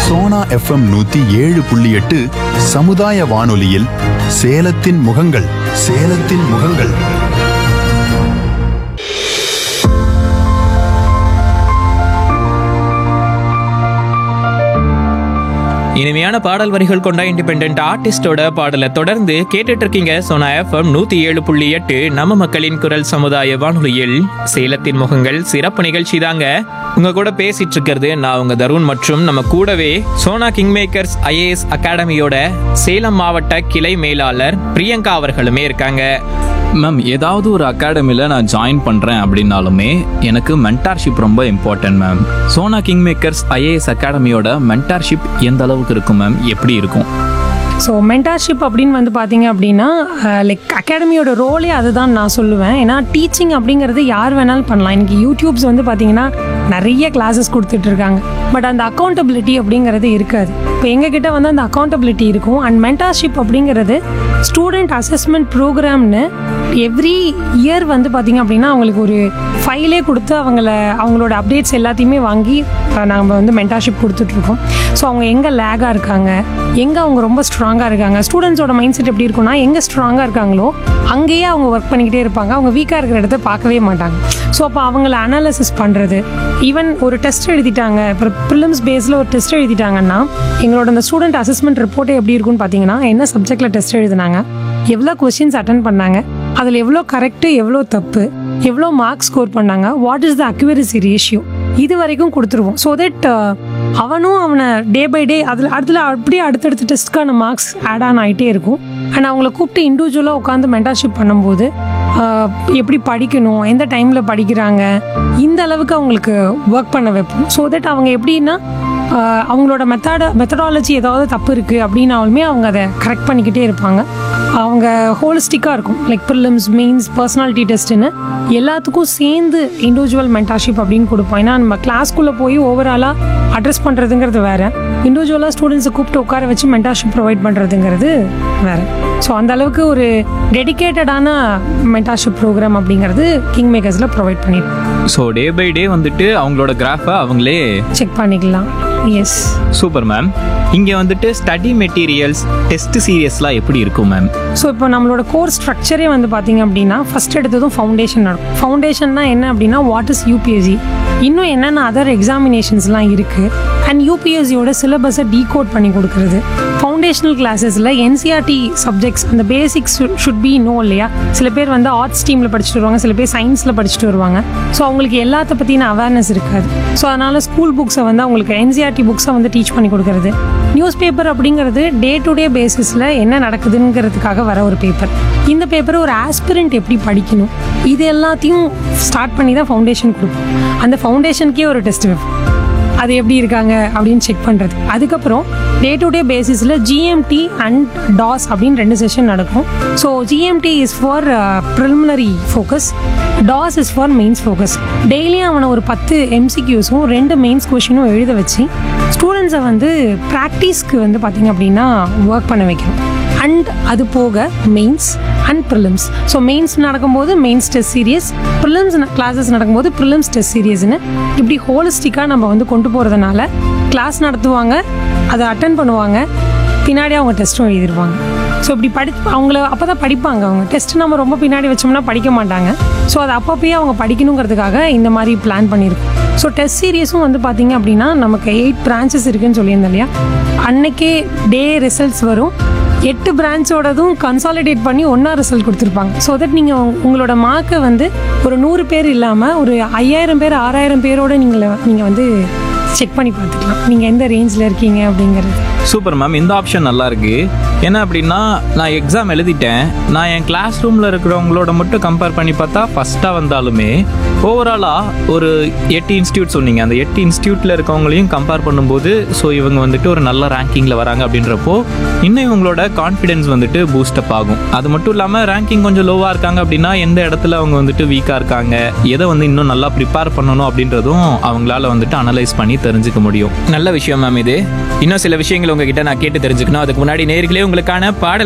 Sona FM நூத்தி ஏழு புள்ளி எட்டு சமுதாய வானொலியில் சேலத்தின் முகங்கள் சேலத்தின் முகங்கள் இனிமையான பாடல் வரிகள் கொண்ட இண்டிபெண்ட் ஆர்டிஸ்டோட பாடலை தொடர்ந்து கேட்டுட்டு இருக்கீங்க சோனா எஃப்எம் நூத்தி ஏழு புள்ளி எட்டு நம்ம மக்களின் குரல் சமுதாய வானொலியில் சேலத்தின் முகங்கள் சிறப்பு நிகழ்ச்சி தாங்க உங்க கூட பேசிட்டு இருக்கிறது நான் உங்க தருண் மற்றும் நம்ம கூடவே சோனா கிங் மேக்கர்ஸ் ஐஏஎஸ் அகாடமியோட சேலம் மாவட்ட கிளை மேலாளர் பிரியங்கா அவர்களுமே இருக்காங்க மேம் ஏதாவது ஒரு அகாடமியில் நான் ஜாயின் பண்ணுறேன் அப்படின்னாலுமே எனக்கு மென்டார்ஷிப் ரொம்ப important ma'am Sona king makers IAS அகாடமியோட மென்டார்ஷிப் எந்த அளவுக்கு இருக்கும் மேம் எப்படி இருக்கும் ஸோ மென்டார்ஷிப் அப்படின்னு வந்து பார்த்தீங்க அப்படின்னா லைக் அகாடமியோட ரோலே அதுதான் நான் சொல்லுவேன் ஏன்னா டீச்சிங் அப்படிங்கிறது யார் வேணாலும் பண்ணலாம் இன்னைக்கு யூடியூப்ஸ் வந்து பார்த்தீங்கன்னா நிறைய கிளாஸஸ் கொடுத்துட்டு இருக்காங்க பட் அந்த அக்கௌண்டபிலிட்டி அப்படிங்கிறது இருக்காது இப்போ எங்ககிட்ட வந்து அந்த அக்கௌண்டபிலிட்டி இருக்கும் அண்ட் மென்டார்ஷிப் அப்படிங்கிறது ஸ்டூடெண்ட் அசஸ்மெண்ட் ப்ரோக்ராம்னு எவ்ரி இயர் வந்து பார்த்தீங்க அப்படின்னா அவங்களுக்கு ஒரு ஃபைலே கொடுத்து அவங்கள அவங்களோட அப்டேட்ஸ் எல்லாத்தையுமே வாங்கி நம்ம வந்து மென்டார்ஷிப் கொடுத்துட்ருக்கோம் ஸோ அவங்க எங்கே லேகாக இருக்காங்க எங்கே அவங்க ரொம்ப ஸ்ட்ராங்காக இருக்காங்க ஸ்டூடெண்ட்ஸோட மைண்ட் செட் எப்படி இருக்கும்னா எங்கே ஸ்ட்ராங்காக இருக்காங்களோ அங்கேயே அவங்க ஒர்க் பண்ணிக்கிட்டே இருப்பாங்க அவங்க வீக்காக இருக்கிற இடத்த பார்க்கவே மாட்டாங்க ஸோ அப்போ அவங்கள அனாலிசிஸ் பண்ணுறது ஈவன் ஒரு டெஸ்ட் எழுதிட்டாங்க இப்போ ப்ரிலிம்ஸ் பேஸில் ஒரு டெஸ்ட் எழுதிட்டாங்கன்னா எங்களோட அந்த ஸ்டூடெண்ட் அசஸ்மெண்ட் ரிப்போர்ட்டே எப்படி இருக்கும்னு பார்த்தீங்கன்னா என்ன சப்ஜெக்டில் டெஸ்ட் எழுதினாங்க எவ்வளோ கொஸ்டின்ஸ் அட்டன் பண்ணாங்க அதில் எவ்வளோ கரெக்டு எவ்வளோ தப்பு எவ்வளோ மார்க்ஸ் ஸ்கோர் பண்ணாங்க what is the accuracy ratio இது வரைக்கும் கொடுத்துருவோம் ஸோ தட் அவனும் அவனை டே பை டே அதில் அதில் அப்படியே அடுத்தடுத்த டெஸ்ட்டுக்கான மார்க்ஸ் ஆட் ஆன் ஆகிட்டே இருக்கும் அண்ட் அவங்கள கூப்பிட்டு இண்டிவிஜுவலாக உட்காந்து மென்டர்ஷிப் பண்ணும்போது ஆஹ், எப்படி படிக்கணும் எந்த டைமில் படிக்கிறாங்க இந்த அளவுக்கு அவங்களுக்கு ஒர்க் பண்ண வைப்போம் ஸோ தட் அவங்க எப்படின்னா ஆஹ், அவங்களோட மெத்தட மெத்தடாலஜி ஏதாவது தப்பு இருக்குது அப்படின்னாலுமே அவங்க அதை கரெக்ட் பண்ணிக்கிட்டே இருப்பாங்க அவங்க ஹோலிஸ்டிக்காக இருக்கும் லைக் ப்ரிலிம்ஸ் மெயின்ஸ் பர்சனாலிட்டி டெஸ்ட்டுன்னு எல்லாத்துக்கும் சேர்ந்து இண்டிவிஜுவல் மென்டார்ஷிப் அப்படின்னு கொடுப்போம் ஏன்னா நம்ம கிளாஸ்க்குள்ளே போய் ஓவராலாக அட்ரஸ் பண்ணுறதுங்கிறது வேற இண்டிவிஜுவலாக ஸ்டூடெண்ட்ஸை கூப்பிட்டு உட்கார வச்சு மென்டார்ஷிப் ப்ரொவைட் பண்ணுறதுங்கிறது வேற ஸோ அந்த அளவுக்கு ஒரு டெடிகேட்டடான மென்டார்ஷிப் ப்ரோக்ராம் அப்படிங்கிறது கிங் மேக்கர்ஸில் ப்ரொவைட் பண்ணிடுவோம் ஸோ டே பை டே வந்துட்டு அவங்களோட கிராஃபை அவங்களே செக் பண்ணிக்கலாம் எஸ் சூப்பர் மேம் இங்கே வந்துட்டு ஸ்டடி மெட்டீரியல்ஸ் டெஸ்ட் சீரியஸ்லாம் எப்படி இருக்கும் மேம் ஸோ இப்போ நம்மளோட கோர்ஸ் ஸ்ட்ரக்சரே வந்து பார்த்தீங்க அப்படின்னா ஃபர்ஸ்ட் எடுத்ததும் ஃபவுண்டேஷன் நடக்கும் ஃபவுண்டேஷன்னா என்ன அப்படின்னா வாட் இஸ் யூபிஎஸ்சி இன்னும் என்னென்ன அதர் எக்ஸாமினேஷன்ஸ்லாம் இருக்குது அண்ட் யூபிஎஸ்சியோட சிலபஸை டீகோட் பண்ணி கொடுக்குறது ஃபவுண்டேஷனல் கிளாஸஸில் என்சிஆர்டி சப்ஜெக்ட்ஸ் அந்த பேசிக்ஸ் ஷுட் பி நோ இல்லையா சில பேர் வந்து ஆர்ட்ஸ் டீமில் படிச்சுட்டு வருவாங்க சில பேர் சயின்ஸில் படிச்சுட்டு வருவாங்க ஸோ அவங்களுக்கு எல்லாத்த பற்றின அவேர்னஸ் இருக்காது ஸோ அதனால் ஸ்கூல் புக்ஸை வந்து அவங்களுக்கு என்சிஆர்டி புக்ஸை வந்து டீச் பண்ணி கொடுக்குறது நியூஸ் பேப்பர் அப்படிங்கிறது டே டு டே பேசிஸில் என்ன நடக்குதுங்கிறதுக்காக வர ஒரு பேப்பர் இந்த பேப்பரை ஒரு ஆஸ்பிரண்ட் எப்படி படிக்கணும் இது எல்லாத்தையும் ஸ்டார்ட் பண்ணி தான் ஃபவுண்டேஷன் கொடுப்போம் அந்த ஃபவுண்டேஷனுக்கே ஒரு டெஸ்ட் வைப்போம் அது எப்படி இருக்காங்க அப்படின்னு செக் பண்ணுறது அதுக்கப்புறம் டே டு டே பேசிஸில் ஜிஎம்டி அண்ட் டாஸ் அப்படின்னு ரெண்டு செஷன் நடக்கும் so GMT is for preliminary focus DAS is for mains focus டெய்லியும் அவனை ஒரு பத்து எம்சிக்யூஸும் ரெண்டு மெயின்ஸ் கொஷினும் எழுத வச்சு ஸ்டூடெண்ட்ஸை வந்து ப்ராக்டிஸ்க்கு வந்து பார்த்திங்க அப்படின்னா ஒர்க் பண்ண வைக்கிறோம் அண்ட் அது போக mains and prelims so mains நடக்கும்போது mains test series prelims classes நடக்கும்போது ப்ரிலிம்ஸ் டெஸ்ட் சீரியஸ்னு இப்படி ஹோலிஸ்டிக்காக நம்ம வந்து கொண்டு போகிறதுனால கிளாஸ் நடத்துவாங்க அதை அட்டன் பண்ணுவாங்க பின்னாடி அவங்க டெஸ்ட்டும் எழுதிருவாங்க ஸோ இப்படி படி அவங்கள அப்போ தான் படிப்பாங்க அவங்க டெஸ்ட் நம்ம ரொம்ப பின்னாடி வச்சோம்னா படிக்க மாட்டாங்க ஸோ அது அப்பப்பயே அவங்க படிக்கணுங்கிறதுக்காக இந்த மாதிரி பிளான் பண்ணியிருக்கோம் ஸோ டெஸ்ட் சீரியஸும் வந்து பார்த்தீங்க அப்படின்னா நமக்கு எயிட் பிரான்ச்சஸ் இருக்குன்னு சொல்லியிருந்தேன் இல்லையா அன்னைக்கே டே ரிசல்ட்ஸ் வரும் எட்டு பிரான்ச்சோடதும் கன்சாலிடேட் பண்ணி ஒன்றா ரிசல்ட் கொடுத்துருப்பாங்க ஸோ தட் நீங்கள் உங்களோட மார்க்கை வந்து ஒரு நூறு பேர் இல்லாமல் ஒரு ஐயாயிரம் பேர் ஆறாயிரம் பேரோட நீங்கள் நீங்கள் வந்து செக் பண்ணி பார்த்துக்கலாம் நீங்கள் எந்த ரேஞ்சில் இருக்கீங்க அப்படிங்கிறது சூப்பர் மேம் இந்த ஆப்ஷன் நல்லா இருக்கு என்ன அப்படின்னா நான் எக்ஸாம் எழுதிட்டேன் நான் என் கிளாஸ் ரூமில் இருக்கிறவங்களோட மட்டும் கம்பேர் பண்ணி பார்த்தா ஃபஸ்ட்டாக வந்தாலுமே ஓவராலாக ஒரு எட்டு இன்ஸ்டியூட் சொன்னீங்க அந்த எட்டு இன்ஸ்டியூட்டில் இருக்கவங்களையும் கம்பேர் பண்ணும்போது ஸோ இவங்க வந்துட்டு ஒரு நல்ல ரேங்கிங்கில் வராங்க அப்படின்றப்போ இன்னும் இவங்களோட கான்ஃபிடென்ஸ் வந்துட்டு பூஸ்டப் ஆகும் அது மட்டும் இல்லாமல் ரேங்கிங் கொஞ்சம் லோவாக இருக்காங்க அப்படின்னா எந்த இடத்துல அவங்க வந்துட்டு வீக்காக இருக்காங்க எதை வந்து இன்னும் நல்லா ப்ரிப்பேர் பண்ணணும் அப்படின்றதும் அவங்களால வந்துட்டு அனலைஸ் பண்ணி தெரிஞ்சுக்க முடியும் நல்ல விஷயம் மேம் இது இன்னும் சில விஷயங்கள் உங்ககிட்ட நான் கேட்டு தெரிஞ்சுக்கணும் அதுக்கு முன்னாடி நேர்களே உங்களுக்கான பாடல்